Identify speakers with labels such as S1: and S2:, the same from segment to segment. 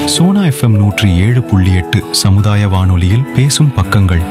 S1: Sona FM நூற்றி ஏழு புள்ளி எட்டு சமுதாய வானொலியில் பேசும் பக்கங்கள்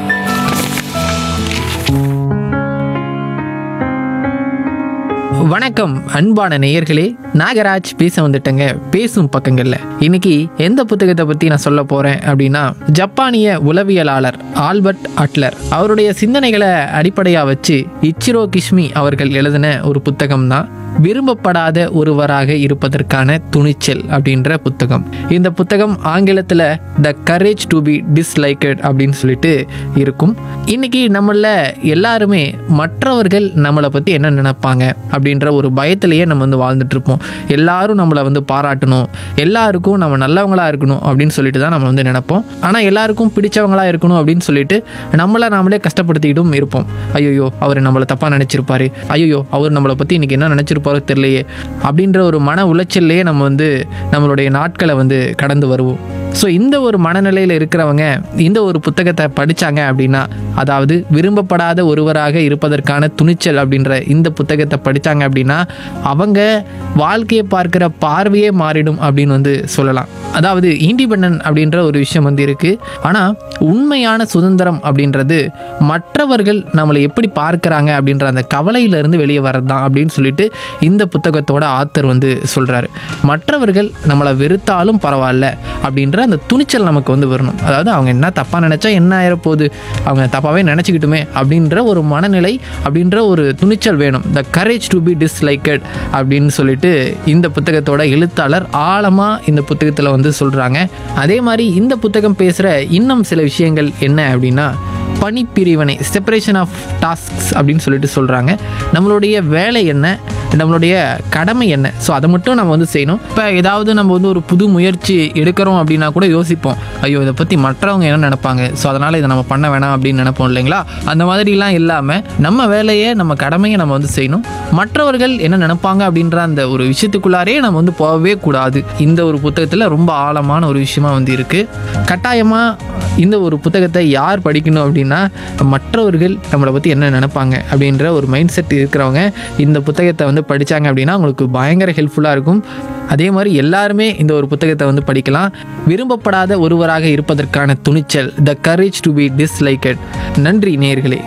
S2: வணக்கம் அன்பான நேயர்களே நாகராஜ் பேச வந்துட்டேங்க பேசும் பக்கங்கள்ல இன்னைக்கு எந்த புத்தகத்தை பத்தி நான் சொல்ல போறேன் அப்படின்னா ஜப்பானிய உளவியலாளர் ஆல்பர்ட் அட்லர் அவருடைய சிந்தனைகளை அடிப்படையா வச்சு இச்சிரோ கிஷ்மி அவர்கள் எழுதின ஒரு புத்தகம் தான் விரும்பப்படாத ஒருவராக இருப்பதற்கான துணிச்சல் அப்படின்ற புத்தகம் இந்த புத்தகம் ஆங்கிலத்தில் the courage to be disliked அப்படின்னு சொல்லிட்டு இருக்கும் இன்னைக்கு நம்மள எல்லாருமே மற்றவர்கள் நம்மளை பற்றி என்ன நினைப்பாங்க அப்படின்ற ஒரு பயத்திலேயே நம்ம வந்து வாழ்ந்துட்டு இருப்போம் எல்லாரும் நம்மளை வந்து பாராட்டணும் எல்லாருக்கும் நம்ம நல்லவங்களா இருக்கணும் அப்படின்னு சொல்லிட்டு தான் நம்ம வந்து நினைப்போம் ஆனால் எல்லாருக்கும் பிடிச்சவங்களா இருக்கணும் அப்படின்னு சொல்லிட்டு நம்மளை நாமளே கஷ்டப்படுத்திக்கிட்டும் இருப்போம் ஐயோ அவர் நம்மளை தப்பாக நினச்சிருப்பாரு ஐயோ அவர் நம்மளை பற்றி இன்னைக்கு என்ன நினச்சிருப்பாரோ தெரியலையே அப்படின்ற ஒரு மன உளைச்சல்லையே நம்ம வந்து நம்மளுடைய நாட்களை வந்து கடந்து வருவோம் ஸோ இந்த ஒரு மனநிலையில் இருக்கிறவங்க இந்த ஒரு புத்தகத்தை படித்தாங்க அப்படின்னா அதாவது விரும்பப்படாத ஒருவராக இருப்பதற்கான துணிச்சல் அப்படின்ற இந்த புத்தகத்தை படித்தாங்க அப்படின்னா அவங்க வாழ்க்கையை பார்க்குற பார்வையே மாறிடும் அப்படின்னு வந்து சொல்லலாம் அதாவது இண்டிபெண்டன்ட் அப்படின்ற ஒரு விஷயம் வந்து இருக்குது ஆனால் உண்மையான சுதந்திரம் அப்படின்றது மற்றவர்கள் நம்மளை எப்படி பார்க்குறாங்க அப்படின்ற அந்த கவலையிலிருந்து வெளியே வர்றது தான் அப்படின்னு சொல்லிட்டு இந்த புத்தகத்தோட ஆத்தர் வந்து சொல்கிறாரு மற்றவர்கள் நம்மளை வெறுத்தாலும் பரவாயில்ல அப்படின்ற அந்த துணிச்சல் நமக்கு வந்து வரணும் அதாவது அவங்க என்ன தப்பாக நினச்சா என்ன ஆயிரப்போகுது அவங்க தப்பாகவே நினச்சிக்கிட்டுமே அப்படின்ற ஒரு மனநிலை அப்படின்ற ஒரு துணிச்சல் வேணும் the courage to be disliked அப்படின்னு சொல்லிட்டு இந்த புத்தகத்தோட எழுத்தாளர் ஆழமாக இந்த புத்தகத்தில் வந்து சொல்கிறாங்க அதே மாதிரி இந்த புத்தகம் பேசுகிற இன்னும் சில விஷயங்கள் என்ன அப்படின்னா பணிப்பிரிவினை செப்பரேஷன் ஆஃப் டாஸ்க்ஸ் அப்படின்னு சொல்லிட்டு சொல்கிறாங்க நம்மளுடைய வேலை என்ன நம்மளுடைய கடமை என்ன ஸோ அதை மட்டும் நம்ம வந்து செய்யணும் இப்போ ஏதாவது நம்ம வந்து ஒரு புது முயற்சி எடுக்கிறோம் அப்படின்னா கூட யோசிப்போம் ஐயோ இதை பற்றி மற்றவங்க என்ன நினைப்பாங்க ஸோ அதனால் இதை நம்ம பண்ண வேணாம் அப்படின்னு நினைப்போம் இல்லைங்களா அந்த மாதிரிலாம் இல்லாமல் நம்ம வேலையை நம்ம கடமையை நம்ம வந்து செய்யணும் மற்றவர்கள் என்ன நினைப்பாங்க அப்படின்ற அந்த ஒரு விஷயத்துக்குள்ளாரே நம்ம வந்து போகவே கூடாது இந்த ஒரு புத்தகத்தில் ரொம்ப ஆழமான ஒரு விஷயமா வந்து இருக்குது கட்டாயமாக இந்த ஒரு புத்தகத்தை யார் படிக்கணும் அப்படின்னா மற்றவர்கள் நம்மளை பற்றி என்ன நினைப்பாங்க அப்படின்ற ஒரு மைண்ட் செட் இருக்கிறவங்க இந்த புத்தகத்தை வந்து படித்தாங்க அப்படின்னா அவங்களுக்கு பயங்கர ஹெல்ப்ஃபுல்லாக இருக்கும் அதே மாதிரி எல்லாருமே இந்த ஒரு புத்தகத்தை வந்து படிக்கலாம் விரும்பப்படாத ஒருவராக இருப்பதற்கான துணிச்சல் the courage to be disliked நன்றி நேயர்களே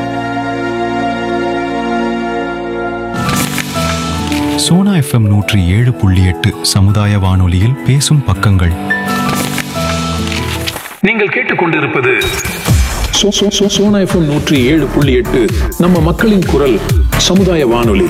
S1: சோனா எஃப்எம் நூற்றி ஏழு புள்ளி எட்டு சமுதாய வானொலியில் பேசும் பக்கங்கள்
S3: நீங்கள் கேட்டுக்கொண்டிருப்பது சோ- சோ- சோ- சோனா எஃப்எம் நூற்றி ஏழு புள்ளி எட்டு நம்ம மக்களின் குரல் சமுதாய வானொலி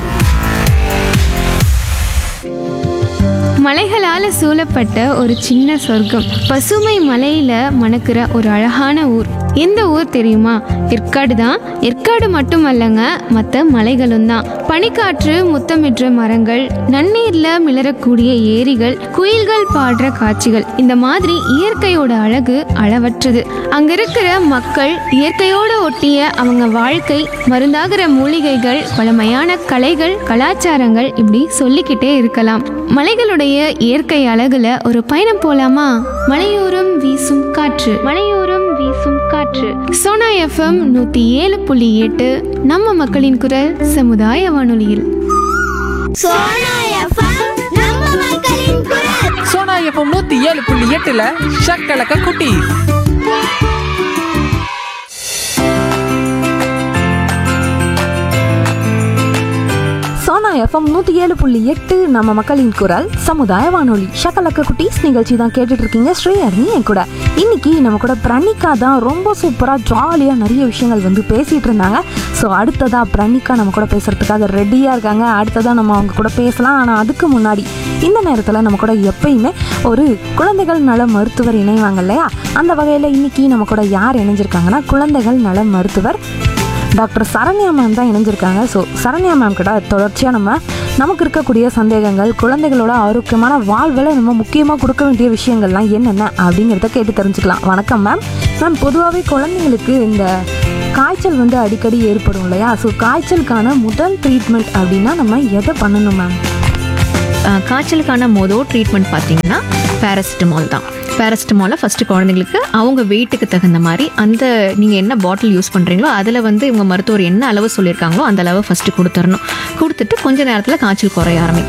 S4: மலைகளால சூழப்பட்ட ஒரு சின்ன சொர்க்கம் பசுமை மலையில மணக்கிற ஒரு அழகான ஊர் எந்த ஊர் தெரியுமா ஏற்காடு தான் ஏற்காடு மட்டுமல்லங்க மற்ற மலைகளும் தான் பனிக்காற்று முத்தமிடுற மரங்கள் நன்னீர்ல மிளறக்கூடிய ஏரிகள் குயில்கள் பாடுற காட்சிகள் இந்த மாதிரி இயற்கையோட அழகு அளவற்றது அங்க இருக்கிற மக்கள் இயற்கையோடு ஒட்டிய அவங்க வாழ்க்கை மருந்தாகிற மூலிகைகள் பழமையான கலைகள் கலாச்சாரங்கள் இப்படி சொல்லிக்கிட்டே இருக்கலாம் மலைகளுடைய இயற்கை அழகுல ஒரு பயணம் போலாமா மலையோரம் வீசும் காற்று மலையோரம் வீசும் காற்று சோனா எஃப்எம் நூத்தி ஏழு புள்ளி எட்டு நம்ம மக்களின் குரல் சமுதாய வானொலியில்
S5: சோனா எஃப்எம் நம்ம மக்களின் குரல்
S2: சோனா எஃப்எம் நூற்றி ஏழு புள்ளி எட்டில் ஷக்கலக்க குட்டி
S6: சோனா எஃப்எம் நூற்றி ஏழு புள்ளி எட்டு நம்ம மக்களின் குரல் சமுதாய வானொலி ஷக்கலக்க குட்டீஸ் நிகழ்ச்சி தான் கேட்டுட்டு இருக்கீங்க ஸ்ரீஹரணி என் கூட இன்னைக்கு நம்ம கூட பிரணிகா தான் ரொம்ப சூப்பராக ஜாலியாக நிறைய விஷயங்கள் வந்து பேசிட்டு இருந்தாங்க ஸோ அடுத்ததாக பிரணிகா நம்ம கூட பேசுறதுக்காக ரெடியாக இருக்காங்க அடுத்ததாக நம்ம அவங்க கூட பேசலாம் ஆனால் அதுக்கு முன்னாடி இந்த நேரத்தில் நம்ம கூட எப்பயுமே ஒரு குழந்தைகள் நல மருத்துவர் இணைவாங்க இல்லையா அந்த வகையில் இன்னைக்கு நம்ம கூட யார் இணைஞ்சிருக்காங்கன்னா குழந்தைகள் நல மருத்துவர் டாக்டர் சரண்யா மேம் தான் இணைஞ்சிருக்காங்க ஸோ சரண்யா மேம் கிட்ட தொடர்ச்சியாக நம்ம நமக்கு இருக்கக்கூடிய சந்தேகங்கள் குழந்தைகளோட ஆரோக்கியமான வாழ்வில் நம்ம முக்கியமாக கொடுக்க வேண்டிய விஷயங்கள்லாம் என்னென்ன அப்படிங்கிறத கேட்டு தெரிஞ்சுக்கலாம் வணக்கம் மேம் மேம் பொதுவாகவே குழந்தைங்களுக்கு இந்த காய்ச்சல் வந்து அடிக்கடி ஏற்படும் இல்லையா ஸோ காய்ச்சலுக்கான முதல் ட்ரீட்மெண்ட் அப்படின்னா நம்ம எதை பண்ணணும் மேம்
S7: அஹ், காய்ச்சலுக்கான மொதல் ட்ரீட்மெண்ட் பார்த்தீங்கன்னா பேராசிட்டமால் தான் பேராசிட்டமாலை ஃபஸ்ட்டு குழந்தைங்களுக்கு அவங்க வெயிட்டுக்கு தகுந்த மாதிரி அந்த நீங்கள் என்ன பாட்டில் யூஸ் பண்ணுறீங்களோ அதில் வந்து இவங்க மருத்துவர் என்ன அளவு சொல்லியிருக்காங்களோ அந்த அளவு ஃபஸ்ட்டு கொடுத்துடணும் கொடுத்துட்டு கொஞ்ச நேரத்தில் காய்ச்சல் குறைய ஆரம்பிக்கும்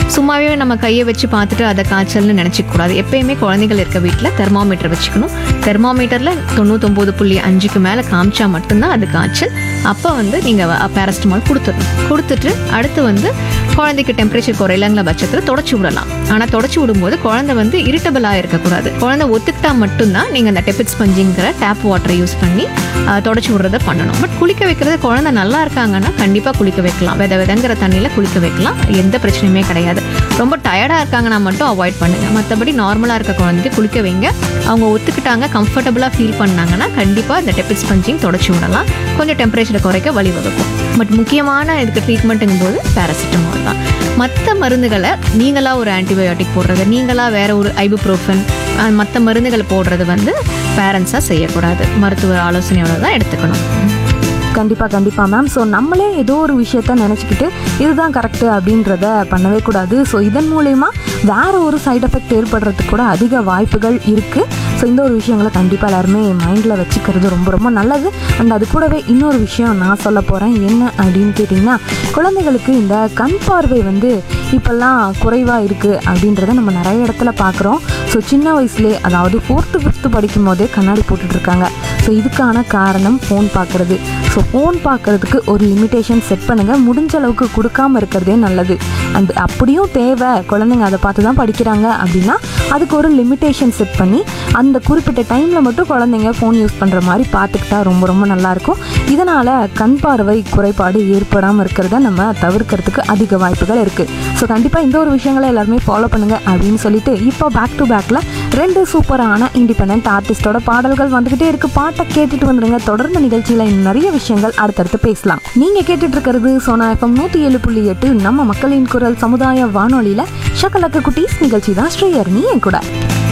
S7: சும்மாவே நம்ம கையை வச்சு பார்த்துட்டு அதை காய்ச்சல்னு நினச்சிக்க கூடாது எப்பயுமே குழந்தைகள் இருக்க வீட்டில் தெர்மாமீட்டர் வச்சுக்கணும் தெர்மாமீட்டரில் தொண்ணூத்தொம்பது புள்ளி அஞ்சுக்கு மேலே காமிச்சா மட்டும்தான் அது காய்ச்சல் அப்போ வந்து நீங்கள் பேரஸ்டமால் கொடுத்துடணும் கொடுத்துட்டு அடுத்து வந்து குழந்தைக்கு டெம்பரேச்சர் குறையலங்கிற பட்சத்தில் தொடச்சி விடலாம் ஆனால் தொடச்சி விடும்போது குழந்தை வந்து இரிட்டபிளாக இருக்கக்கூடாது குழந்தை ஒத்துக்கிட்டா மட்டும்தான் நீங்கள் அந்த டெபிட் ஸ்பஞ்சிங்கிற டேப் வாட்டரை யூஸ் பண்ணி ஆஹ், தொடச்சி விடுறத பண்ணணும் பட் குளிக்க வைக்கிறது குழந்தை நல்லா இருக்காங்கன்னா கண்டிப்பாக குளிக்க வைக்கலாம் வித விதங்கிற தண்ணியில் குளிக்க வைக்கலாம் எந்த பிரச்சனையுமே கிடையாது ரொம்ப டயர்டாக இருக்காங்கன்னா மட்டும் அவாய்ட் பண்ணுங்க மற்றபடி நார்மலாக இருக்க குழந்தைக்கு குளிக்க வைங்க அவங்க ஒத்துக்கிட்டாங்க கம்ஃபர்டபுளாக ஃபீல் பண்ணாங்கன்னா கண்டிப்பாக இந்த டெபிட் ஸ்பஞ்சிங் தொடச்சி விடலாம் கொஞ்சம் டெம்பரேச்சரை குறைக்க வழிவகுக்கும் பட் முக்கியமான இதுக்கு ட்ரீட்மெண்ட்டுங்கும் போது பேராசிட்டமால் தான் மற்ற மருந்துகளை நீங்களாக ஒரு ஆன்டிபயோட்டிக் போடுறது நீங்களாக வேற ஒரு ஐபுப்ரோஃபன் மற்ற மருந்துகளை போடுறது வந்து பேரண்ட்ஸாக செய்யக்கூடாது மருத்துவ ஆலோசனையோட தான் எடுத்துக்கணும்
S6: கண்டிப்பாக கண்டிப்பாக மேம் ஸோ நம்மளே ஏதோ ஒரு விஷயத்த நினச்சிக்கிட்டு இதுதான் கரெக்டு அப்படின்றத பண்ணவே கூடாது ஸோ இதன் மூலயமா வேற ஒரு சைடு எஃபெக்ட் ஏற்படுறதுக்கு கூட அதிக வாய்ப்புகள் இருக்குது ஸோ இந்த ஒரு விஷயங்களை கண்டிப்பாக எல்லாருமே மைண்டில் வச்சுக்கிறது ரொம்ப ரொம்ப நல்லது அண்ட் அது கூடவே இன்னொரு விஷயம் நான் சொல்ல போகிறேன் என்ன அப்படின்னு கேட்டிங்கன்னா குழந்தைகளுக்கு இந்த கண் பார்வை வந்து இப்போல்லாம் குறைவாக இருக்குது அப்படின்றத நம்ம நிறைய இடத்துல பார்க்குறோம் ஸோ சின்ன வயசுலேயே அதாவது ஃபோர்த்து ஃபிஃப்த்து படிக்கும் போதே கண்ணாடி போட்டுட்டு இருக்காங்க ஸோ இதுக்கான காரணம் ஃபோன் பார்க்குறது ஸோ ஃபோன் பார்க்குறதுக்கு ஒரு லிமிட்டேஷன் செட் பண்ணுங்கள் முடிஞ்ச அளவுக்கு கொடுக்காம இருக்கிறதே நல்லது அண்ட் அப்படியும் தேவை குழந்தைங்க அதை பார்த்து தான் படிக்கிறாங்க அப்படின்னா அதுக்கு ஒரு லிமிட்டேஷன் செட் பண்ணி அந்த குறிப்பிட்ட டைமில் மட்டும் குழந்தைங்க ஃபோன் யூஸ் பண்ணுற மாதிரி பார்த்துக்கிட்டா ரொம்ப ரொம்ப நல்லாயிருக்கும் இதனால் கண் பார்வை குறைபாடு ஏற்படாமல் இருக்கிறத நம்ம தவிர்க்கிறதுக்கு அதிக வாய்ப்புகள் இருக்குது ஸோ கண்டிப்பாக இந்த ஒரு விஷயங்களை எல்லாருமே ஃபாலோ பண்ணுங்க அப்படின்னு சொல்லிட்டு இப்போ பேக் டு பேக்கில் ரெண்டு சூப்பரான இண்டிபெண்ட் ஆர்டிஸ்டோட பாடல்கள் வந்துகிட்டே இருக்கு பாட்டை கேட்டுட்டு வந்துடுங்க தொடர்ந்து நிகழ்ச்சியில் இன்னும் நிறைய விஷயங்கள் அடுத்தடுத்து பேசலாம் நீங்க கேட்டுட்டு இருக்கிறது சோனா எஃப்எம் நூத்தி ஏழு புள்ளி எட்டு நம்ம மக்களின் குரல் சமுதாய வானொலியில ஷக்கலக்க குட்டீஸ் நிகழ்ச்சி தான் ஸ்ரீயர்னி என் கூட